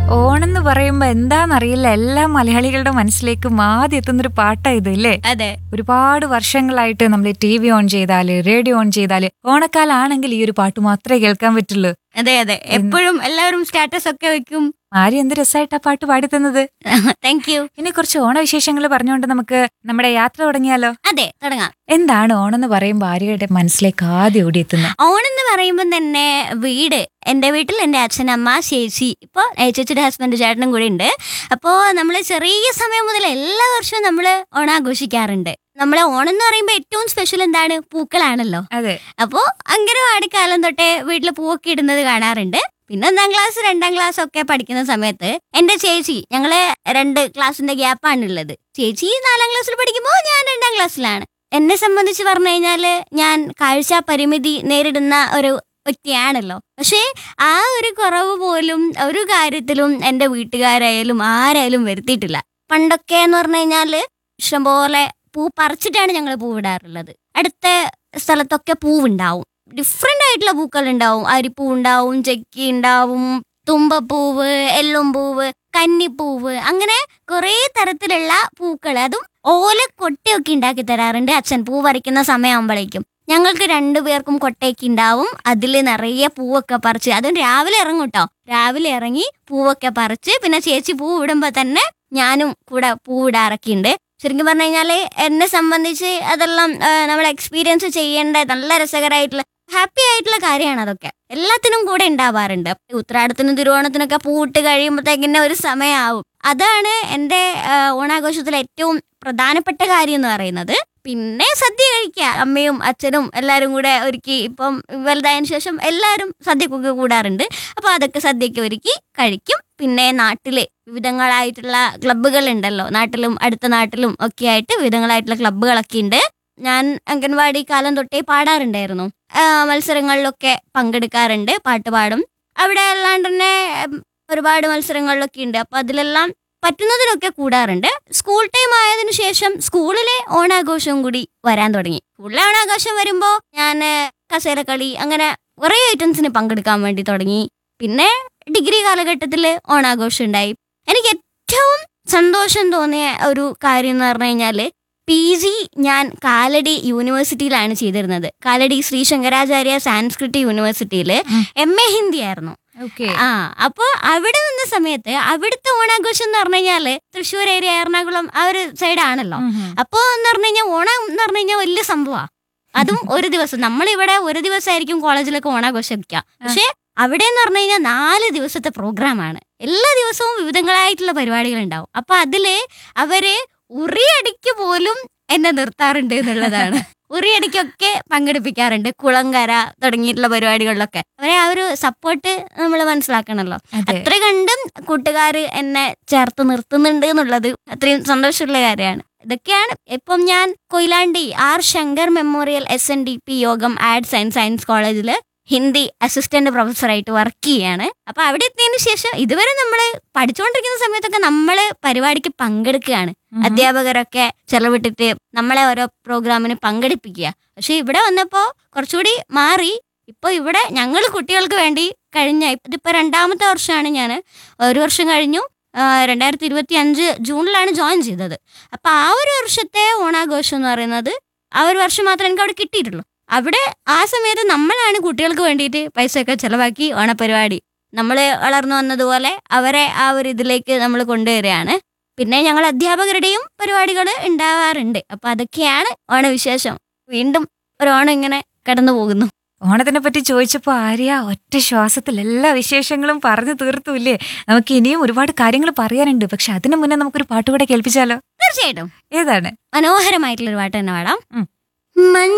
ഓണെന്ന് പറയുമ്പോ എന്താന്നറിയില്ല എല്ലാ മലയാളികളുടെ മനസ്സിലേക്കും ആദ്യം എത്തുന്നൊരു പാട്ടാ ഇത് അല്ലേ അതെ ഒരുപാട് വർഷങ്ങളായിട്ട് നമ്മൾ ടി വി ഓൺ ചെയ്താല് റേഡിയോ ഓൺ ചെയ്താല് ഓണക്കാലാണെങ്കിൽ ഈ ഒരു പാട്ട് മാത്രമേ കേൾക്കാൻ പറ്റുള്ളൂ അതെ അതെ എപ്പോഴും എല്ലാവരും സ്റ്റാറ്റസ് ഒക്കെ വെക്കും ആര് എന്ത് രസമായിട്ട് ആ പാട്ട് പാടി തന്നത് താങ്ക് യു ഇനി കുറച്ച് ഓണവിശേഷങ്ങൾ പറഞ്ഞുകൊണ്ട് നമുക്ക് നമ്മുടെ യാത്ര തുടങ്ങിയാലോ അതെ തുടങ്ങാം എന്താണ് ഓണെന്ന് പറയുമ്പോൾ ആര്യയുടെ മനസ്സിലേക്ക് ആദ്യം ഓടിയെത്തുന്നത് ഓണെന്ന് പറയുമ്പോൾ തന്നെ വീട് എൻ്റെ വീട്ടിൽ എൻ്റെ അച്ഛനമ്മ ചേച്ചി ഇപ്പോൾ ചേച്ചിയുടെ ഹസ്ബൻഡ് ചേട്ടനും കൂടി ഉണ്ട് അപ്പോൾ നമ്മൾ ചെറിയ സമയം മുതൽ എല്ലാ വർഷവും നമ്മൾ ഓണം ആഘോഷിക്കാറുണ്ട് നമ്മളെ ഓണം എന്ന് പറയുമ്പോൾ ഏറ്റവും സ്പെഷ്യൽ എന്താണ് പൂക്കളാണല്ലോ അതെ അപ്പോൾ അംഗനവാടി കാലം തൊട്ടേ വീട്ടിൽ പൂവൊക്കെ ഇടുന്നത് കാണാറുണ്ട് പിന്നെ ഒന്നാം ക്ലാസ് രണ്ടാം ക്ലാസ് ഒക്കെ പഠിക്കുന്ന സമയത്ത് എന്റെ ചേച്ചി ഞങ്ങളെ രണ്ട് ക്ലാസ്സിന്റെ ഗ്യാപ്പാണുള്ളത് ചേച്ചി നാലാം ക്ലാസ്സിൽ പഠിക്കുമ്പോൾ ഞാൻ രണ്ടാം ക്ലാസ്സിലാണ് എന്നെ സംബന്ധിച്ച് പറഞ്ഞു കഴിഞ്ഞാല് ഞാൻ കാഴ്ച പരിമിതി നേരിടുന്ന ഒരു വ്യക്തിയാണല്ലോ പക്ഷേ ആ ഒരു കുറവ് പോലും ഒരു കാര്യത്തിലും എൻ്റെ വീട്ടുകാരായാലും ആരായാലും വരുത്തിയിട്ടില്ല പണ്ടൊക്കെ എന്ന് പറഞ്ഞു കഴിഞ്ഞാല് ഇഷ്ടംപോലെ പൂ പറിച്ചിട്ടാണ് ഞങ്ങൾ പൂവിടാറുള്ളത് അടുത്ത സ്ഥലത്തൊക്കെ പൂവുണ്ടാവും ഡിഫറെൻ്റ് ആയിട്ടുള്ള പൂക്കൾ ഉണ്ടാവും അരിപ്പൂ ഉണ്ടാവും ചെക്കി ഉണ്ടാവും തുമ്പപ്പൂവ് എല്ലുംപൂവ് കന്നിപ്പൂവ് അങ്ങനെ കുറേ തരത്തിലുള്ള പൂക്കൾ അതും ഓല കൊട്ടയൊക്കെ ഉണ്ടാക്കി തരാറുണ്ട് അച്ഛൻ പൂ പറിക്കുന്ന സമയമാകുമ്പോഴേക്കും ഞങ്ങൾക്ക് രണ്ടുപേർക്കും കൊട്ടയൊക്കെ ഉണ്ടാവും അതിൽ നിറയെ പൂവൊക്കെ പറിച്ച് അതും രാവിലെ ഇറങ്ങും കേട്ടോ രാവിലെ ഇറങ്ങി പൂവൊക്കെ പറിച്ച് പിന്നെ ചേച്ചി പൂ ഇടുമ്പോൾ തന്നെ ഞാനും കൂടെ പൂവിടാറൊക്കെ ഉണ്ട് ശരിക്കും പറഞ്ഞു കഴിഞ്ഞാല് എന്നെ സംബന്ധിച്ച് അതെല്ലാം നമ്മൾ എക്സ്പീരിയൻസ് ചെയ്യേണ്ട നല്ല രസകരമായിട്ടുള്ള ഹാപ്പി ആയിട്ടുള്ള കാര്യമാണ് അതൊക്കെ എല്ലാത്തിനും കൂടെ ഉണ്ടാവാറുണ്ട് ഉത്രാടത്തിനും തിരുവോണത്തിനൊക്കെ പൂവിട്ട് കഴിയുമ്പോഴത്തേക്കിന്നെ ഒരു സമയമാവും അതാണ് എൻ്റെ ആ, ഓണാഘോഷത്തിലെ ഏറ്റവും പ്രധാനപ്പെട്ട കാര്യം എന്ന് പറയുന്നത് പിന്നെ സദ്യ കഴിക്കുക അമ്മയും അച്ഛനും എല്ലാവരും കൂടെ ഒരുക്കി ഇപ്പം വലുതായതിനു ശേഷം എല്ലാവരും സദ്യക്കൊക്കെ കൂടാറുണ്ട് അപ്പോൾ അതൊക്കെ സദ്യക്ക് ഒരുക്കി കഴിക്കും പിന്നെ നാട്ടില് വിവിധങ്ങളായിട്ടുള്ള ക്ലബ്ബുകൾ ഉണ്ടല്ലോ നാട്ടിലും അടുത്ത നാട്ടിലും ഒക്കെ ആയിട്ട് വിവിധങ്ങളായിട്ടുള്ള ക്ലബ്ബുകളൊക്കെ ഉണ്ട് ഞാൻ അംഗൻവാടി കാലം തൊട്ടേ പാടാറുണ്ടായിരുന്നു ആ, മത്സരങ്ങളിലൊക്കെ പങ്കെടുക്കാറുണ്ട് പാട്ട് പാടും അവിടെ അല്ലാണ്ട് തന്നെ ഉം, ഒരുപാട് മത്സരങ്ങളിലൊക്കെ ഉണ്ട് അപ്പൊ അതിലെല്ലാം പറ്റുന്നതിനൊക്കെ കൂടാറുണ്ട് സ്കൂൾ ടൈം ആയതിനു ശേഷം സ്കൂളിലെ ഓണാഘോഷവും കൂടി വരാൻ തുടങ്ങി സ്കൂളിലെ ഓണാഘോഷം വരുമ്പോ ഞാൻ കസേരക്കളി അങ്ങനെ കുറേ ഐറ്റംസിന് പങ്കെടുക്കാൻ വേണ്ടി തുടങ്ങി പിന്നെ ഡിഗ്രി കാലഘട്ടത്തിൽ ഓണാഘോഷം ഉണ്ടായി എനിക്ക് ഏറ്റവും സന്തോഷം തോന്നിയ ഒരു കാര്യം എന്ന് പറഞ്ഞു കഴിഞ്ഞാല് പി ജി ഞാൻ കാലടി യൂണിവേഴ്സിറ്റിയിലാണ് ചെയ്തിരുന്നത് കാലടി ശ്രീ ശങ്കരാചാര്യ സാൻസ്ക്രിറ്റ് യൂണിവേഴ്സിറ്റിയിൽ ഉം. എം എ ഹിന്ദി ആയിരുന്നു ഓക്കെ ആ അപ്പോൾ അവിടെ നിന്ന സമയത്ത് അവിടുത്തെ ഓണാഘോഷം എന്ന് പറഞ്ഞു കഴിഞ്ഞാല് തൃശ്ശൂർ ഏരിയ എറണാകുളം ആ ഒരു സൈഡാണല്ലോ അപ്പോ എന്ന് പറഞ്ഞു കഴിഞ്ഞാൽ ഓണം എന്ന് പറഞ്ഞു കഴിഞ്ഞാൽ വലിയ സംഭവമാണ് അതും ഒരു ദിവസം നമ്മളിവിടെ ഒരു ദിവസമായിരിക്കും കോളേജിലൊക്കെ ഓണാഘോഷിക്കുക പക്ഷെ അവിടെ എന്ന് പറഞ്ഞു കഴിഞ്ഞാൽ നാല് ദിവസത്തെ പ്രോഗ്രാമാണ് എല്ലാ ദിവസവും വിവിധങ്ങളായിട്ടുള്ള പരിപാടികൾ ഉണ്ടാവും അപ്പൊ അതില് അവര് ഉറിയടിക്ക് പോലും എന്നെ നിർത്താറുണ്ട് എന്നുള്ളതാണ് ഉറിയടിക്കൊക്കെ പങ്കെടുപ്പിക്കാറുണ്ട് കുളങ്കര തുടങ്ങിയിട്ടുള്ള പരിപാടികളിലൊക്കെ അവരെ ആ ഒരു സപ്പോർട്ട് നമ്മൾ മനസ്സിലാക്കണല്ലോ അതെ അത്ര കണ്ടും കൂട്ടുകാർ എന്നെ ചേർത്ത് നിർത്തുന്നുണ്ട് എന്നുള്ളത് അത്രയും സന്തോഷമുള്ള കാര്യമാണ് ഇതൊക്കെയാണ് ഇപ്പം ഞാൻ Koyilandy R Sankar memorial S N D P Yogam arts and science കോളേജിൽ ഹിന്ദി അസിസ്റ്റന്റ് പ്രൊഫസറായിട്ട് വർക്ക് ചെയ്യാണ് അപ്പൊ അവിടെ എത്തിയതിനു ശേഷം ഇതുവരെ നമ്മൾ പഠിച്ചുകൊണ്ടിരിക്കുന്ന സമയത്തൊക്കെ നമ്മൾ പരിപാടിക്ക് പങ്കെടുക്കുകയാണ് അധ്യാപകരൊക്കെ ചെലവിട്ടിട്ട് നമ്മളെ ഓരോ പ്രോഗ്രാമിന് പങ്കെടുപ്പിക്കുക പക്ഷെ ഇവിടെ വന്നപ്പോ കുറച്ചുകൂടി മാറി ഇപ്പൊ ഇവിടെ ഞങ്ങൾ കുട്ടികൾക്ക് വേണ്ടി കഴിഞ്ഞ ഇതിപ്പോ രണ്ടാമത്തെ വർഷമാണ് ഞാൻ ഒരു വർഷം കഴിഞ്ഞു ആ, രണ്ടായിരത്തി ഇരുപത്തി അഞ്ച് ജൂണിലാണ് ജോയിൻ ചെയ്തത് അപ്പൊ ആ ഒരു വർഷത്തെ ഓണാഘോഷം എന്ന് പറയുന്നത് ആ ഒരു വർഷം മാത്രമേ എനിക്ക് അവിടെ കിട്ടിയിട്ടുള്ളൂ അവിടെ ആ സമയത്ത് നമ്മളാണ് കുട്ടികൾക്ക് വേണ്ടിയിട്ട് പൈസയൊക്കെ ചെലവാക്കി ഓണപരിപാടി നമ്മൾ വളർന്നു വന്നതുപോലെ അവരെ ആ ഒരു ഇതിലേക്ക് നമ്മൾ കൊണ്ടുവരികയാണ് പിന്നെ ഞങ്ങൾ അധ്യാപകരുടെയും പരിപാടികൾ ഉണ്ടാവാറുണ്ട് അപ്പൊ അതൊക്കെയാണ് ഓണവിശേഷം വീണ്ടും ഒരു ഓണം ഇങ്ങനെ കടന്നു പോകുന്നു ഓണത്തിനെ പറ്റി ചോദിച്ചപ്പോ ആര്യ ഒറ്റ ശ്വാസത്തിൽ എല്ലാ വിശേഷങ്ങളും പറഞ്ഞു തീർത്തൂല്ലേ നമുക്ക് ഇനിയും ഒരുപാട് കാര്യങ്ങൾ പറയാനുണ്ട് പക്ഷെ അതിനു മുന്നേ നമുക്കൊരു പാട്ട് കൂടെ കേൾപ്പിച്ചാലോ തീർച്ചയായിട്ടും ഏതാണ് മനോഹരമായിട്ടുള്ള ഒരു പാട്ട് തന്നെ പാടാം ഉം. മഞ്ഞ